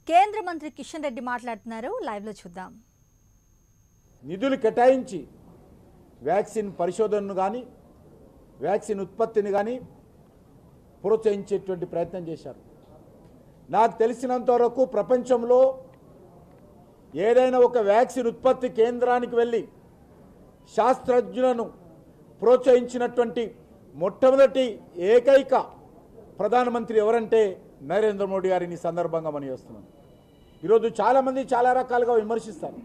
కేంద్ర మంత్రి కిషన్ రెడ్డి మాట్లాడుతున్నారు లైవ్ లో చూద్దాం నిధులు కేటాయించి వ్యాక్సిన్ పరిశోధనను కానీ వ్యాక్సిన్ ఉత్పత్తిని కానీ ప్రోత్సహించేటువంటి ప్రయత్నం చేశారు నాకు తెలిసినంత వరకు ప్రపంచంలో ఏదైనా ఒక వ్యాక్సిన్ ఉత్పత్తి కేంద్రానికి వెళ్ళి శాస్త్రజ్ఞులను ప్రోత్సహించినటువంటి మొట్టమొదటి ఏకైక ప్రధానమంత్రి ఎవరంటే నరేంద్ర మోడీ గారిని ఈ సందర్భంగా మనం చేస్తున్నాం ఈరోజు చాలామంది చాలా రకాలుగా విమర్శిస్తారు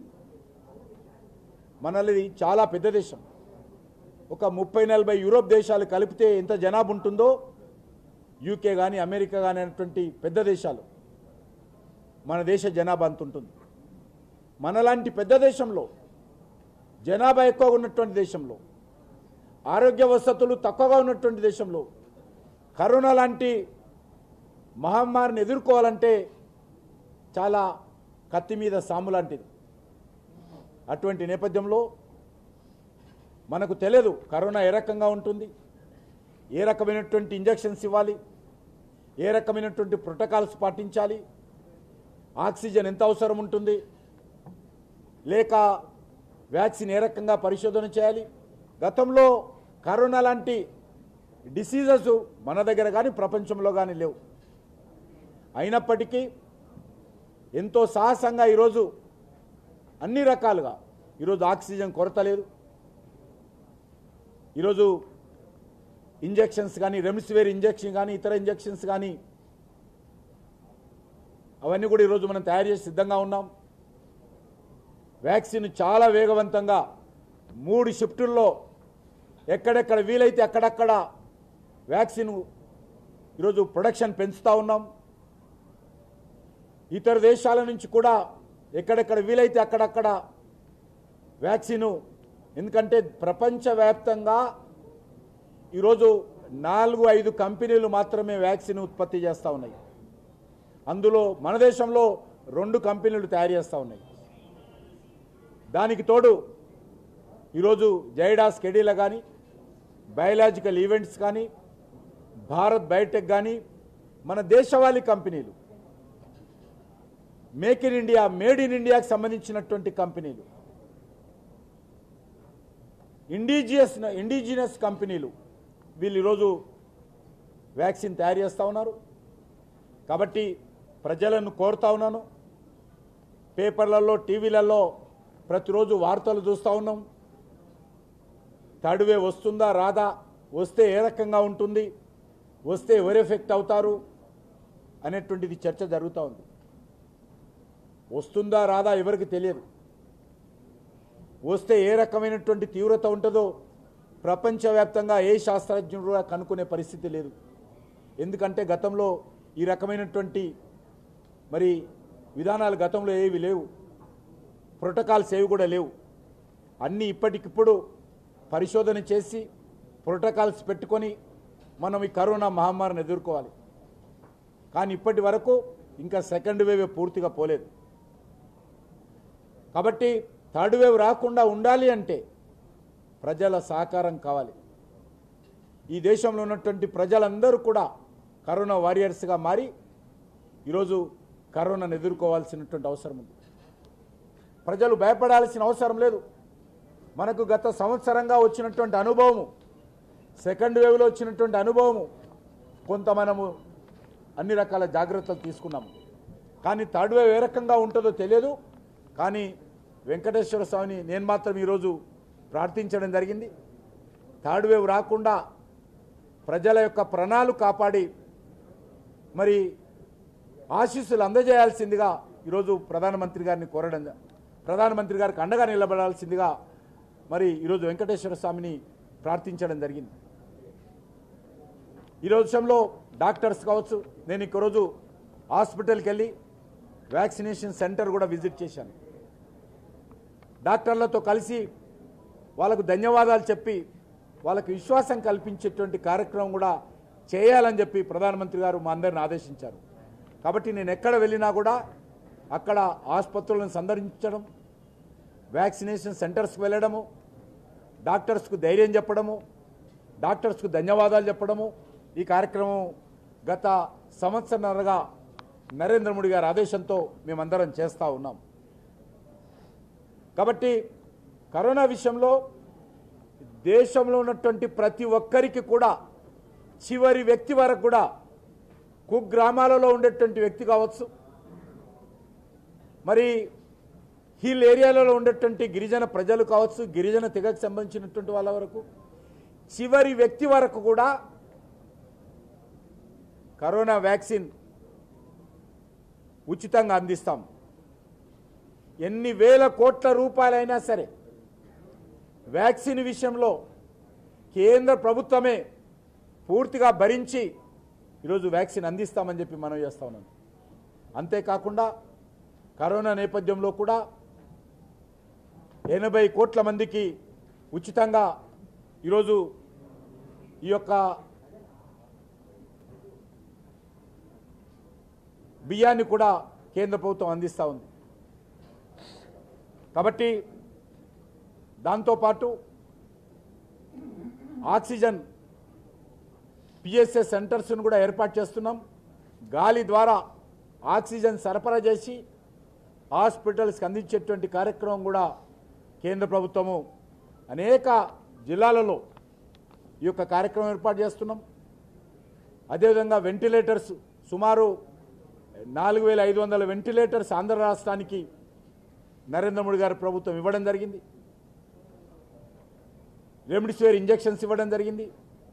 మనది చాలా పెద్ద దేశం ఒక ముప్పై నలభై యూరోప్ దేశాలు కలిపితే ఎంత జనాభా ఉంటుందో యూకే కానీ అమెరికా కానీ అనేటువంటి పెద్ద దేశాలు మన దేశ జనాభా అంత ఉంటుంది మనలాంటి పెద్ద దేశంలో జనాభా ఎక్కువగా ఉన్నటువంటి దేశంలో ఆరోగ్య వసతులు తక్కువగా ఉన్నటువంటి దేశంలో కరోనా లాంటి మహమ్మారిని ఎదుర్కోవాలంటే చాలా కత్తి మీద సాము లాంటిది అటువంటి నేపథ్యంలో మనకు తెలియదు కరోనా ఏ రకంగా ఉంటుంది ఏ రకమైనటువంటి ఇంజెక్షన్స్ ఇవ్వాలి ఏ రకమైనటువంటి ప్రోటోకాల్స్ పాటించాలి ఆక్సిజన్ ఎంత అవసరం ఉంటుంది లేక వ్యాక్సిన్ ఏ రకంగా పరిశోధన చేయాలి గతంలో కరోనా లాంటి డిసీజెస్ మన దగ్గర కానీ ప్రపంచంలో కానీ లేవు అయినప్పటికీ ఎంతో సాహసంగా ఈరోజు అన్ని రకాలుగా ఈరోజు ఆక్సిజన్ కొరత లేదు ఈరోజు ఇంజెక్షన్స్ కానీ రెమ్సివేర్ ఇంజెక్షన్ కానీ ఇతర ఇంజెక్షన్స్ కానీ అవన్నీ కూడా ఈరోజు మనం తయారు చేసి సిద్ధంగా ఉన్నాం వ్యాక్సిన్ చాలా వేగవంతంగా మూడు షిఫ్టుల్లో ఎక్కడెక్కడ వీలైతే అక్కడక్కడ వ్యాక్సిన్ ఈరోజు ప్రొడక్షన్ పెంచుతూ ఉన్నాం ఇతర దేశాల నుంచి కూడా ఎక్కడెక్కడ వీలైతే అక్కడక్కడ వ్యాక్సిన్ ఎందుకంటే ప్రపంచవ్యాప్తంగా ఈరోజు నాలుగు ఐదు కంపెనీలు మాత్రమే వ్యాక్సిన్ ఉత్పత్తి చేస్తూ ఉన్నాయి అందులో మన దేశంలో రెండు కంపెనీలు తయారు చేస్తూ ఉన్నాయి దానికి తోడు ఈరోజు జైడాస్ కెడీల కానీ బయలాజికల్ ఈవెంట్స్ కానీ భారత్ బయోటెక్ కానీ మన దేశవాళీ companies make in India made in ఇండియాకి సంబంధించినటువంటి కంపెనీలు ఇండిజియస్ ఇండిజినస్ కంపెనీలు వీళ్ళు ఈరోజు వ్యాక్సిన్ తయారు చేస్తూ ఉన్నారు కాబట్టి ప్రజలను కోరుతా ఉన్నాను పేపర్లలో టీవీలలో ప్రతిరోజు వార్తలు చూస్తూ ఉన్నాం థర్డ్ వేవ్ వస్తుందా రాదా వస్తే ఏ రకంగా ఉంటుంది వస్తే ఎవరు ఎఫెక్ట్ అవుతారు అనేటువంటిది చర్చ జరుగుతూ ఉంది వస్తుందా రాదా ఎవరికి తెలియదు వస్తే ఏ రకమైనటువంటి తీవ్రత ఉంటుందో ప్రపంచవ్యాప్తంగా ఏ శాస్త్రజ్ఞుడు కూడా కనుక్కునే పరిస్థితి లేదు ఎందుకంటే గతంలో ఈ రకమైనటువంటి మరి విధానాలు గతంలో ఏవి లేవు ప్రోటోకాల్స్ ఏవి కూడా లేవు అన్నీ ఇప్పటికిప్పుడు పరిశోధన చేసి ప్రోటోకాల్స్ పెట్టుకొని మనం ఈ కరోనా మహమ్మారిని ఎదుర్కోవాలి కానీ ఇప్పటి వరకు ఇంకా సెకండ్ వేవ్ పూర్తిగా పోలేదు కాబట్టి థర్డ్ వేవ్ రాకుండా ఉండాలి అంటే ప్రజల సహకారం కావాలి ఈ దేశంలో ఉన్నటువంటి ప్రజలందరూ కూడా కరోనా వారియర్స్గా మారి ఈరోజు కరోనాను ఎదుర్కోవాల్సినటువంటి అవసరం ఉంది ప్రజలు భయపడాల్సిన అవసరం లేదు మనకు గత సంవత్సరంగా వచ్చినటువంటి అనుభవము సెకండ్ వేవ్లో వచ్చినటువంటి అనుభవము కొంత మనము అన్ని రకాల జాగ్రత్తలు తీసుకున్నాము కానీ థర్డ్ వేవ్ ఏ రకంగా ఉంటుందో తెలియదు కానీ వెంకటేశ్వర స్వామిని నేను మాత్రం ఈరోజు ప్రార్థించడం జరిగింది థర్డ్ వేవ్ రాకుండా ప్రజల యొక్క ప్రాణాలు కాపాడి మరి ఆశీస్సులు అందజేయాల్సిందిగా ఈరోజు ప్రధానమంత్రి గారిని కోరడం జ- ప్రధానమంత్రి గారికి అండగా నిలబడాల్సిందిగా మరి ఈరోజు వెంకటేశ్వర స్వామిని ప్రార్థించడం జరిగింది ఈ రోజులో డాక్టర్స్ కావచ్చు నేను ఇంకో రోజు హాస్పిటల్కి వెళ్ళి వ్యాక్సినేషన్ సెంటర్ కూడా విజిట్ చేశాను డాక్టర్లతో కలిసి వాళ్ళకు ధన్యవాదాలు చెప్పి వాళ్ళకు విశ్వాసం కల్పించేటువంటి కార్యక్రమం కూడా చేయాలని చెప్పి ప్రధానమంత్రి గారు మా అందరిని ఆదేశించారు కాబట్టి నేను ఎక్కడ వెళ్ళినా కూడా అక్కడ ఆసుపత్రులను సందర్శించడం వ్యాక్సినేషన్ సెంటర్స్కి వెళ్ళడము డాక్టర్స్కు ధైర్యం చెప్పడము డాక్టర్స్కు ధన్యవాదాలు చెప్పడము ఈ కార్యక్రమం గత సంవత్సరన్నరగా నరేంద్ర మోడీ గారి ఆదేశంతో మేమందరం చేస్తూ ఉన్నాం కాబట్టి కరోనా విషయంలో దేశంలో ఉన్నటువంటి ప్రతి ఒక్కరికి కూడా చివరి వ్యక్తి వరకు కూడా కుగ్రామాలలో ఉండేటువంటి వ్యక్తి కావచ్చు మరి హిల్ ఏరియాలలో ఉండేటువంటి గిరిజన ప్రజలు కావచ్చు గిరిజన తెగకు సంబంధించినటువంటి వాళ్ళ వరకు చివరి వ్యక్తి వరకు కూడా కరోనా వ్యాక్సిన్ ఉచితంగా అందిస్తాం ఎన్ని వేల కోట్ల రూపాయలైనా సరే వ్యాక్సిన్ విషయంలో కేంద్ర ప్రభుత్వమే పూర్తిగా భరించి ఈరోజు వ్యాక్సిన్ అందిస్తామని చెప్పి మనం చేస్తా ఉన్నాం అంతేకాకుండా కరోనా నేపథ్యంలో కూడా ఎనభై కోట్ల మందికి ఉచితంగా ఈరోజు ఈ యొక్క బియ్యాన్ని కూడా కేంద్ర ప్రభుత్వం అందిస్తూ ఉంది కాబట్టి దాంతోపాటు ఆక్సిజన్ పిఎస్ఎస్ సెంటర్స్ను కూడా ఏర్పాటు చేస్తున్నాం గాలి ద్వారా ఆక్సిజన్ సరఫరా చేసి హాస్పిటల్స్కి అందించేటువంటి కార్యక్రమం కూడా కేంద్ర ప్రభుత్వము అనేక జిల్లాలలో ఈ యొక్క కార్యక్రమం ఏర్పాటు చేస్తున్నాం అదేవిధంగా వెంటిలేటర్స్ సుమారు నాలుగు వేల ఐదు వందల వెంటిలేటర్స్ ఆంధ్ర రాష్ట్రానికి నరేంద్ర మోడీ గారి ప్రభుత్వం ఇవ్వడం జరిగింది రెమ్డిసివిర్ ఇంజెక్షన్స్ ఇవ్వడం జరిగింది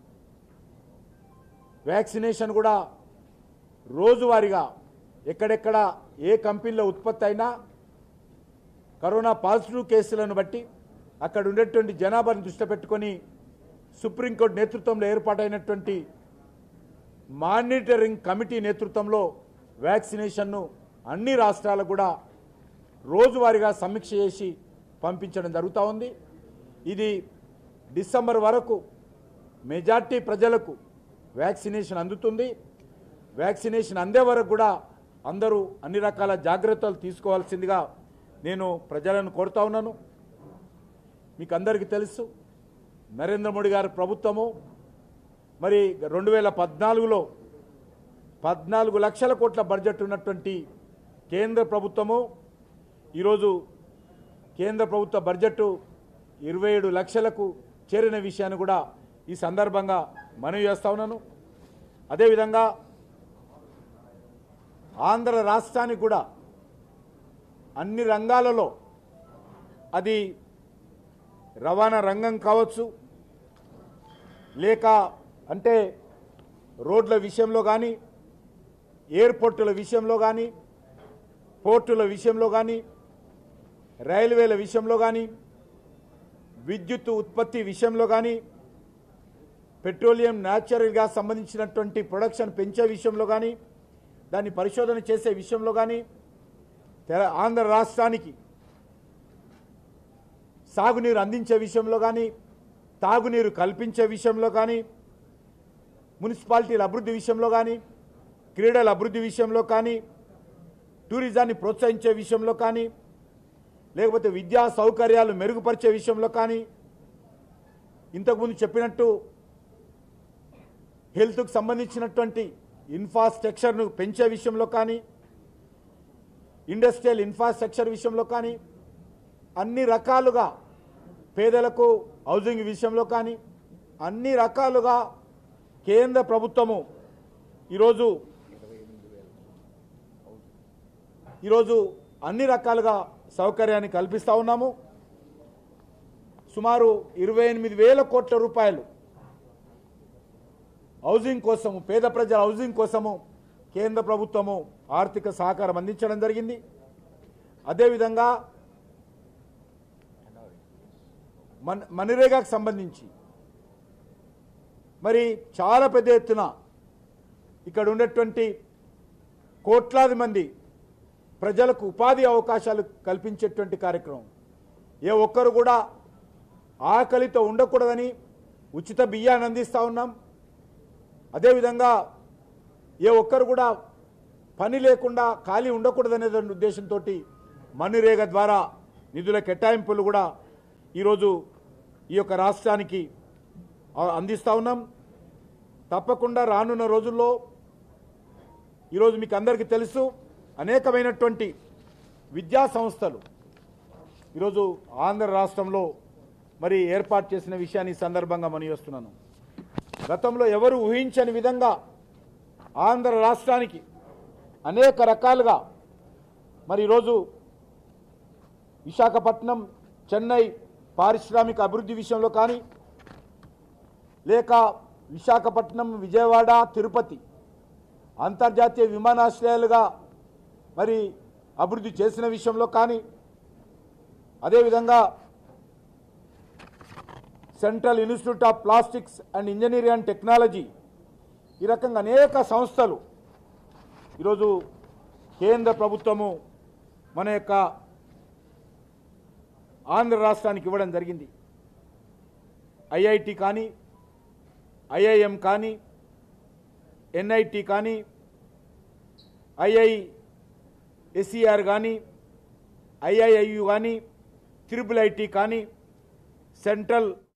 వ్యాక్సినేషన్ కూడా రోజువారీగా ఎక్కడెక్కడ ఏ కంపెనీలో ఉత్పత్తి అయినా కరోనా పాజిటివ్ కేసులను బట్టి అక్కడ ఉండేటువంటి జనాభాను దృష్టి పెట్టుకొని సుప్రీంకోర్టు నేతృత్వంలో ఏర్పాటైనటువంటి మానిటరింగ్ కమిటీ నేతృత్వంలో వ్యాక్సినేషన్ను అన్ని రాష్ట్రాలకు కూడా రోజువారీగా సమీక్ష చేసి పంపించడం జరుగుతూ ఉంది ఇది డిసెంబర్ వరకు మెజార్టీ ప్రజలకు వ్యాక్సినేషన్ అందుతుంది వ్యాక్సినేషన్ అందే వరకు కూడా అందరూ అన్ని రకాల జాగ్రత్తలు తీసుకోవాల్సిందిగా నేను ప్రజలను కోరుతా ఉన్నాను మీకు అందరికీ తెలుసు నరేంద్ర మోడీ గారి ప్రభుత్వము మరి రెండు వేల పద్నాలుగులో పద్నాలుగు లక్షల కోట్ల బడ్జెట్ ఉన్నటువంటి కేంద్ర ప్రభుత్వము ఈరోజు కేంద్ర ప్రభుత్వ బడ్జెట్ ఇరవై ఏడు లక్షలకు చేరిన విషయాన్ని కూడా ఈ సందర్భంగా మనవి చేస్తా ఉన్నాను అదేవిధంగా ఆంధ్ర రాష్ట్రానికి కూడా అన్ని రంగాలలో అది రవాణా రంగం కావచ్చు లేక అంటే రోడ్ల విషయంలో కానీ ఎయిర్పోర్టుల విషయంలో కానీ పోర్టుల విషయంలో కానీ రైల్వేల విషయంలో కానీ విద్యుత్ ఉత్పత్తి విషయంలో కానీ పెట్రోలియం న్యాచురల్ గ్యాస్ సంబంధించినటువంటి ప్రొడక్షన్ పెంచే విషయంలో కానీ దాన్ని పరిశోధన చేసే విషయంలో కానీ తెల ఆంధ్ర రాష్ట్రానికి సాగునీరు అందించే విషయంలో కానీ తాగునీరు కల్పించే విషయంలో కానీ మున్సిపాలిటీల అభివృద్ధి విషయంలో కానీ క్రీడల అభివృద్ధి విషయంలో కానీ టూరిజాన్ని ప్రోత్సహించే విషయంలో కానీ లేకపోతే విద్యా సౌకర్యాలు మెరుగుపరిచే విషయంలో కానీ ఇంతకుముందు చెప్పినట్టు హెల్త్కు సంబంధించినటువంటి ఇన్ఫ్రాస్ట్రక్చర్ను పెంచే విషయంలో కానీ ఇండస్ట్రియల్ ఇన్ఫ్రాస్ట్రక్చర్ విషయంలో కానీ అన్ని రకాలుగా పేదలకు హౌసింగ్ విషయంలో కానీ అన్ని రకాలుగా కేంద్ర ప్రభుత్వము ఈరోజు ఈరోజు అన్ని రకాలుగా సౌకర్యాన్ని కల్పిస్తూ ఉన్నాము సుమారు ఇరవై ఎనిమిది వేల కోట్ల రూపాయలు హౌసింగ్ కోసము పేద ప్రజల హౌసింగ్ కోసము కేంద్ర ప్రభుత్వము ఆర్థిక సహకారం అందించడం జరిగింది అదేవిధంగా మన మనరేగాకు సంబంధించి మరి చాలా పెద్ద ఎత్తున ఇక్కడ ఉన్నటువంటి కోట్లాది మంది ప్రజలకు ఉపాధి అవకాశాలు కల్పించేటువంటి కార్యక్రమం ఏ ఒక్కరు కూడా ఆకలితో ఉండకూడదని ఉచిత బియ్యాన్ని అందిస్తూ ఉన్నాం అదేవిధంగా ఏ ఒక్కరు కూడా పని లేకుండా ఖాళీ ఉండకూడదనే ఉద్దేశంతో మనురేగ ద్వారా నిధుల కేటాయింపులు కూడా ఈరోజు ఈ యొక్క రాష్ట్రానికి ఆ, అందిస్తూ ఉన్నాం తప్పకుండా రానున్న రోజుల్లో ఈరోజు మీకు అందరికీ తెలుసు అనేకమైనటువంటి విద్యా సంస్థలు ఈరోజు ఆంధ్ర రాష్ట్రంలో మరి ఏర్పాటు చేసిన విషయాన్ని ఈ సందర్భంగా మనయోస్తున్నాను గతంలో ఎవరు ఊహించని విధంగా ఆంధ్ర రాష్ట్రానికి అనేక రకాలుగా మరి ఈరోజు విశాఖపట్నం చెన్నై పారిశ్రామిక అభివృద్ధి విషయంలో కానీ లేక విశాఖపట్నం విజయవాడ తిరుపతి అంతర్జాతీయ విమానాశ్రయాలుగా మరి అభివృద్ధి చేసిన విషయంలో కానీ అదేవిధంగా central institute of plastics and engineering and technology ఈ రకంగా అనేక సంస్థలు ఈరోజు కేంద్ర ప్రభుత్వము మన యొక్క ఆంధ్ర రాష్ట్రానికి ఇవ్వడం జరిగింది ఐఐటి కానీ ఐఐఎం కానీ ఎన్ఐటి కానీ ఐఐ ఎస్ఈఆర్ కానీ ఐఐఐయు కానీ త్రిబుల్ ఐటి కానీ సెంట్రల్